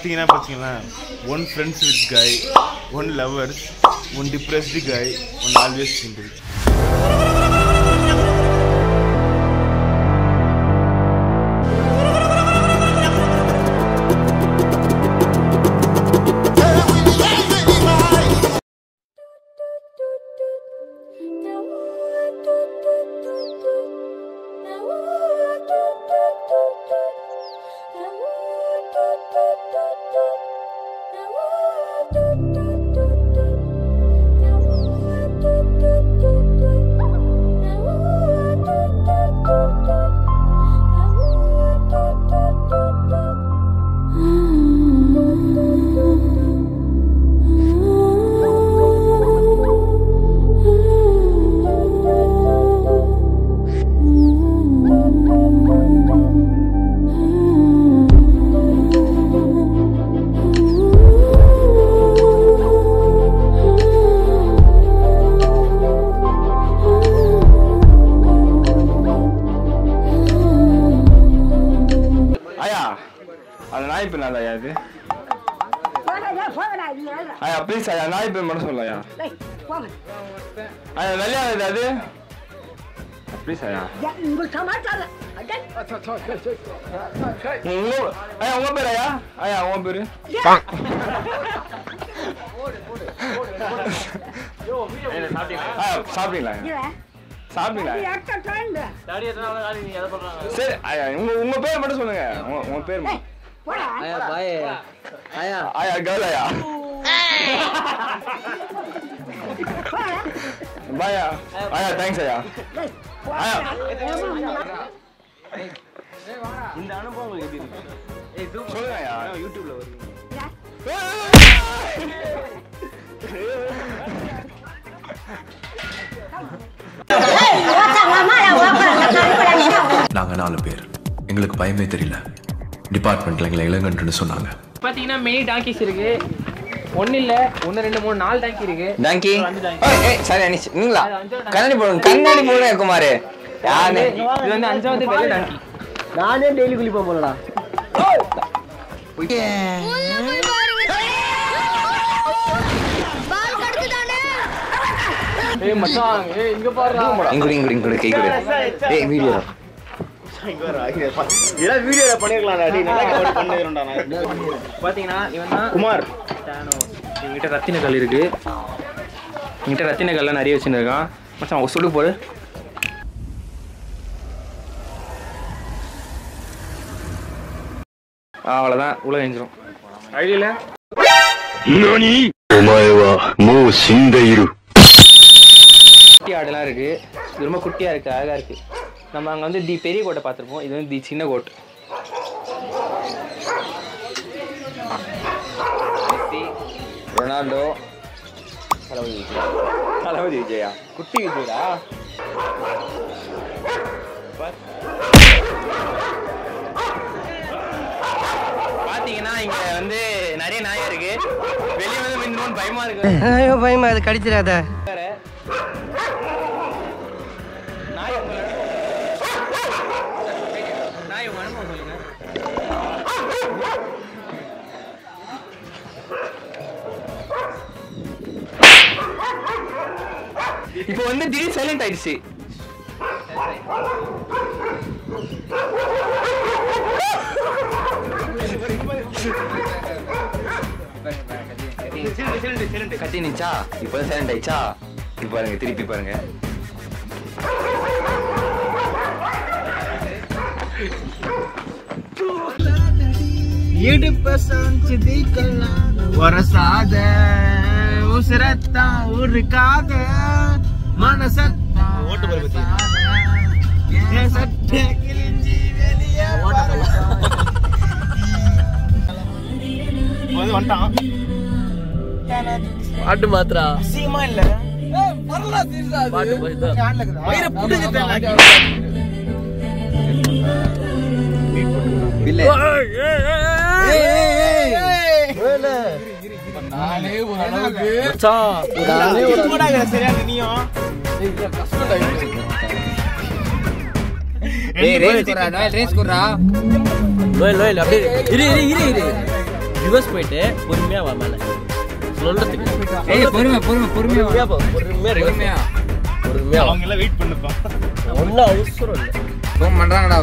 பார்த்தீங்கன்னா பார்த்தீங்களேன் one friends with guy one lovers one depressed guy one always single ஐயா அந்த நாய் பேர் நல்லா ஐயா இது ஐயா ப்ளீஸ் ஐயா நாய் பேர் மட்டும் சொல்ல ஐயா ஐயா வெள்ளையா இது அது ப்ளீஸ் ஐயா உங்க ஐயா உங்க பேர் ஐயா ஐயா உங்க பேரு ஐயா சாப்பிட்டீங்களா ஐயா சாப்பிட்டீங்களா ஐயா? சரி ஐயா உங்க உங்க பேர் மட்டும் சொல்லுங்க உங்க உங்க பேர் மட்டும். ஆயா பாய் ஆயா ஐயா கேர்ள் ஐயா பாயா ஐயா தேங்க்ஸ் ஐயா ஐயா இந்த அனுபவம் உங்களுக்கு எப்படி இருக்கு சொல்லுங்க ஐயா யூடியூப்ல வருவீங்க நாங்கள் நாலு பேர் எங்களுக்கு பயமே தெரியல டிபார்ட்மெண்ட்டில் எங்களை இளங்கன்றுன்னு சொன்னாங்க பார்த்தீங்கன்னா மெயின் டாங்கிஸ் இருக்கு ஒன்றும் இல்லை ஒன்று ரெண்டு மூணு நாலு டாங்கி இருக்கு டாங்கி அஞ்சு டாங்கி. ஏய், ஏய், சரி அனிஷ் நீங்களா கண்ணாடி போடுங்க கண்ணாடி போடுங்க குமார் யாரு இது வந்து அஞ்சாவது வெள்ளை டாங்கி நானே டெய்லி குளிப்பேன் போலடா ஏய் மச்சான் ஏய் இங்க பாருடா இங்குடி இங்குடி இங்குடி கை கொடு ஏய் வீடியோ இதெல்லாம் வீடியோல பண்ணிருக்கலாம்டா டேய் நல்லா கவர் பண்ணிருக்கேன்டா நான் பார்த்தீங்கன்னா இவன் தான் குமார் தானோஸ் என்கிட்ட ரத்தின கல் இருக்கு என்கிட்ட ரத்தின கல்லாம் நிறைய வச்சுருக்கான் மச்சான் ஒரு சொல்லு போடு அவ்வளோதான் உள்ள எஞ்சிரும் ஐடியில் 何お前はもう死んでいる。 குட்டி ஆடுலாம் இருக்கு இது ரொம்ப குட்டியா இருக்கு அழகா இருக்கு நம்ம அங்க வந்து தி பெரிய கோட்டை பார்த்துருப்போம் இது வந்து தி சின்ன கோட் ரொனால்டோ தளபதி விஜய் தளபதி விஜயா குட்டி விஜயடா பாத்தீங்கன்னா இங்க வந்து நிறைய நாயா இருக்கு வெளியே வந்து மின்னோன்னு பயமா இருக்கு ஐயோ பயமா அது கடிச்சிடாத வேற நாய் உங்க நாய் உங்க அனுபவம் சொல்லுங்க இப்போ வந்து திடீர் சைலண்ட் ஆயிடுச்சு கத்தி நிச்சா இப்போ சைலண்ட் ஆயிடுச்சா இப்போ பாருங்க திருப்பி பாருங்க இடுப்ப சாஞ்சுதி கல்லாம் வரசாத உசுரத்தான் உருக்காத மனசத்தான் ஓட்டு போய் பத்தி. என் சட்டை கிழிஞ்சி வெளியே வந்து வந்துட்டான் பாட்டு மாத்திரா சீமா இல்ல பாட்டு வயிறு புடுங்க பில்லே நீயும் ஏய் ரேஸ் குறா நோயல் ரேஸ் குறா நோயல் நோயல் அப்படியே இரு இரு இரு இரு ரிவர்ஸ் போயிட்டு பொறுமையா வா மேல சொல்றதுக்கு ஏய் பொறுமை பொறுமை பொறுமையா பொறுமையா போ பொறுமையா reverse பொறுமையா போ. பொறுமையா வா. அவங்க எல்லாம் வெயிட் பண்ணுப்பா ஒன்றும் அவசரம் இல்லை ஃபோன் பண்றாங்கடா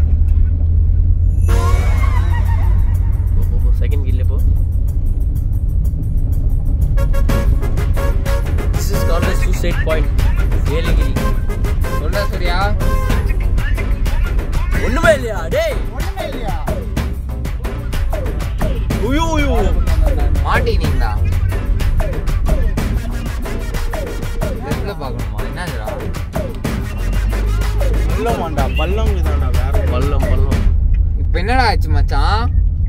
செகண்ட் கீழே போ this is called a suicide point Yelagiri சொல்றா சரியா ஒண்ணுமே இல்லையா டேய் ஒண்ணுமே இல்லையா ஐயோ ஐயோ மாட்டினீங்களா லெஃப்ட்ல பார்க்கணுமா என்னதுடா பள்ளமாண்டா பள்ளம் இதாண்டா வேற பள்ளம் பள்ளம் இப்போ என்னடா ஆச்சு மச்சான்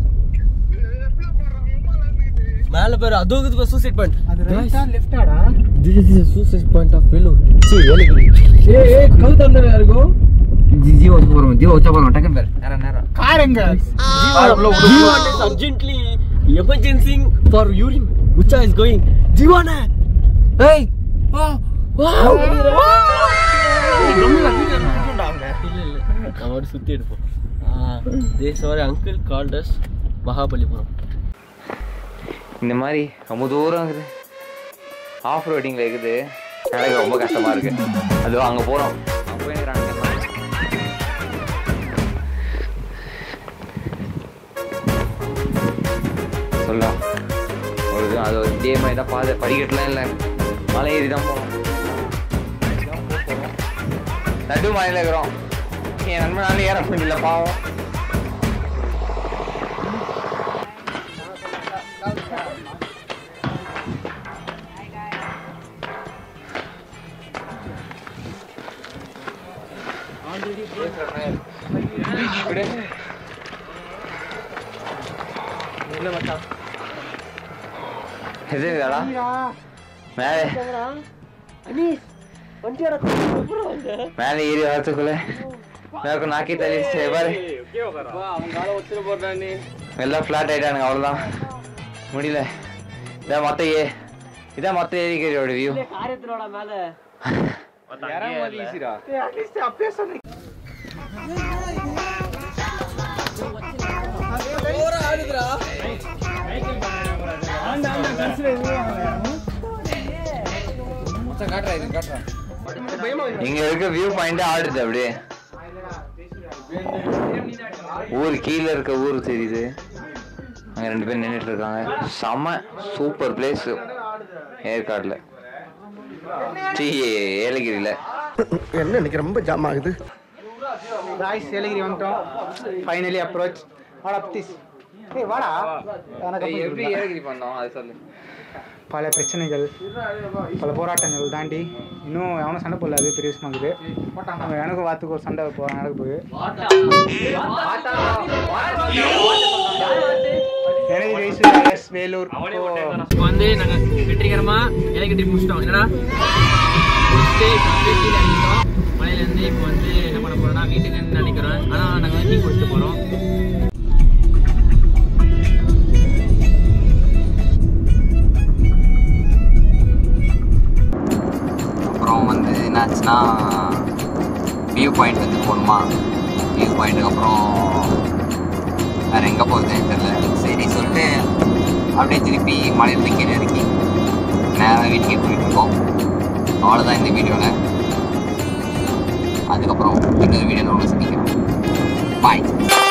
மேல பேர் அதோ இது சூசைட் பாயிண்ட் அது ரைட்டா லெஃப்டாடா this is suicide point of Vellore சி ஏலகிரி ஏய் ஏய் கவுத் அந்த இருக்கும் ஜியோ வச்சு போறோம் ஜியோ வச்சா போறோம் டக்குன்னு பேர் நேரம் நேரம் Jivan is urgently emergencing for urine. Ucha is going. Jivana! ஏய் வா அவரு சுத்தி எடுப்போம் தேஸ் அவர் அங்கிள் கால்ட் அஸ் மகாபலிபுரம் இந்த மாதிரி ரொம்ப தூரம் இருக்குது ஆஃப் ரோடிங்கில் இருக்குது நடக்க ரொம்ப கஷ்டமா இருக்கு அது அங்க போறோம் அங்க போய் எனக்கு ரெண்டு கண்ணு. சொல்லா ஒரு இது அது ஒரு இதே மாதிரி தான் பாதை படிக்கட்டுலாம் இல்லை மலை ஏறி தான் போகிறோம் நடு மலையில் இருக்கிறோம் என் நண்பனால ஏற முடியல பாவம் இப்படி எதுடா மேலே மேலே ஏறி வரத்துக்குள்ள எனக்கு நாக்கி தள்ளிடுச்சு பாரு எல்லாம் ஃப்ளாட் ஆயிட்டானுங்க அவ்வளோதான் முடியல இதான் மொத்த ஏ இதான் மொத்த ஏரிக்கரியோட வியூ காரியத்தினோட மேல இங்க இருக்க வியூ பாயிண்ட் ஆடுது அப்படியே ஊர் கீழே இருக்க ஊர் தெரியுது அங்க ரெண்டு பேர் நின்றுட்டு இருக்காங்க செம சூப்பர் பிளேஸ் ஏற்காடுல சி ஏலகிரியில என்ன இன்னைக்கு ரொம்ப ஜாம் ஆகுது ராய்ஸ் ஏலகிரி வந்துட்டோம் ஃபைனலி அப்ரோச் வாடா ப்ளீஸ் ஏய் வாடா எனக்கு அப்புறம் எப்படி சொல்றேன். ஏலகிரி பண்ணோம் அது சொல்லு பல பிரச்சனைகள் பல போராட்டங்கள் தாண்டி இன்னும் எவனும் சண்டை போடல அது பெரிய விஷயமாகுது நம்ம எனக்கும் வாத்துக்கு ஒரு சண்டை போ நடக்க போகுது எனது வயசு வேலூர் இப்போ வந்து நாங்க வெற்றிகரமா இலைக்கு ட்ரிப் முடிச்சிட்டோம் என்னடா முடிச்சுட்டு இப்போ வந்து கீழே இறங்கிட்டோம் மலையிலேருந்து இப்போ வந்து என்ன பண்ண போறோம்னா வீட்டுக்கு நினைக்கிறோம் ஆனா நாங்க வந்து டீ குடிச்சிட்டு போறோம் அப்புறம் வந்து என்னாச்சுன்னா வியூ பாயிண்ட் வந்து போகணுமா வியூ பாயிண்ட்டுக்கு அப்புறம் வேறு எங்கே போகுதுன்னு தெரியல சரி சொல்லிட்டு அப்படியே திருப்பி மலையிலேருந்து கீழே இறக்கி நேராக வீட்டுக்கே போயிட்டு இருக்கோம் அவ்வளோதான் இந்த வீடியோவில் அதுக்கப்புறம் இன்னொரு வீடியோவில் உங்களை சந்திக்கிறோம் பாய்